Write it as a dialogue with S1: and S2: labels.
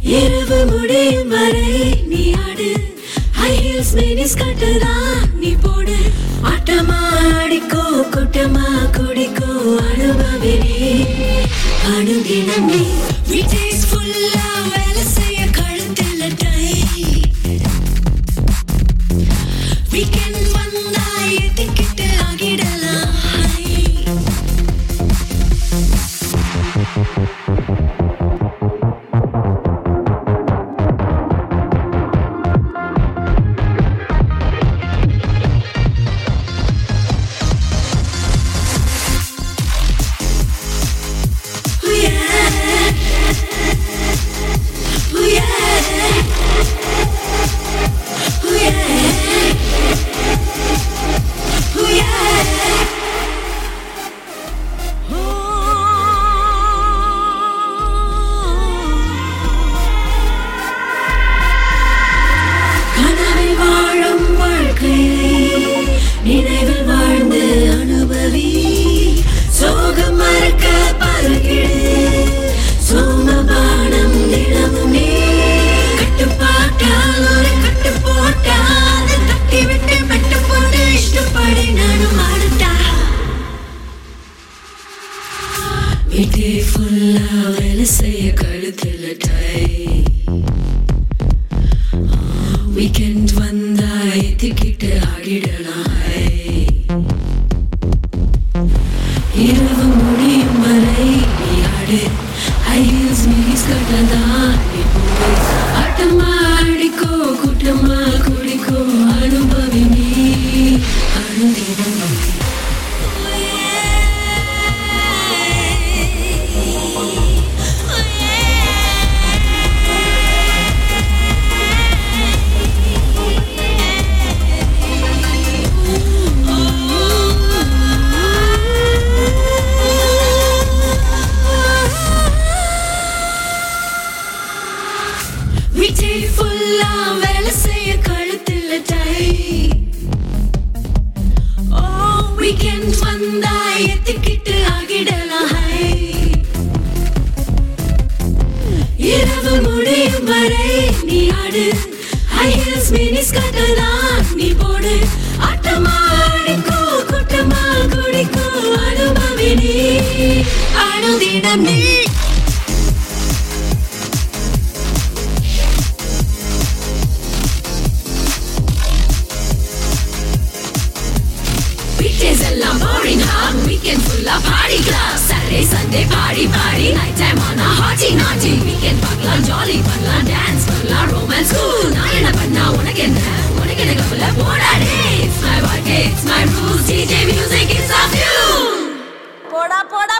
S1: இரவு முடியும் வரை நீ ஆடு ஹை ஹீல்ஸ் மினிஸ் கட்டுதான் நீ போடு ஆட்டமா ஆடிக்கோ கூட்டமா குடிக்கோ அனுபவினே அணுதினம் நீ வீட்டேஸ் ஃபுல்லா வேலை செய்ய கழுத்தில் டை வீக்கெண்ட் வந்தா ஏத்திக்கிட்டு ஆகிடலாம் Oh yeah. Oh yeah. Oh yeah. Oh yeah. கனவில் வாழும் வாழ்க்கையை நினைவில் வாழ்ந்து அனுபவி சோகம் மறக்க பருகிடு சோமபானம் தினமும் நீ கட்டுப்பாட்டால் ஒரு கட்டு போட்டால் அதை தட்டி விட்டு மெட்டு போட்டு இஷ்டப்படி நானும் ஆடுட்டா வீட்டே ஃபுல்லா வேலை செய்ய கழுத்துல டை வீக்கெண்ட் வந்தா ஏத்திக்கிட்டு ஆடிடலாம் இரவு முடியும் வரை நீ ஆடு ஹை ஹீல்ஸ் மினிஸ் கட்டதான் நீ போடு ஆட்டமா ஆடிக்கோ கூட்டமா குடிக்கோ அனுபவி நீ அனுதினம் வீட்டை ஃபுல்லா வேலை செய்ய கழுத்தில் டை ஓ வீக்கெண்ட் வந்தா எத்திக்கிட்டு ஆகிடலாம் ஹை இரவு முடியும் வரை நீ ஆடு ஹை ஹீல்ஸ் மினிஸ் கட்டதான் நீ போடு ஆட்டமா ஆடிக்கோ கூட்டமா குடிக்கோ அனுபவி நீ அனுதினம் நீ Weekdays எல்லாம் boring huh? Weekend full of party club Saturday, Sunday party party Night time on a hotty naughty Weekend பார்க்கலாம் jolly பண்ணலாம் dance பண்ணலாம் romance cool நான் என்ன பண்ணா உனக்கு என்ன உனக்கு என்ன கவலை போடாடே It's my வாழ்க்கை it's my rules DJ music is of you
S2: போடா போடா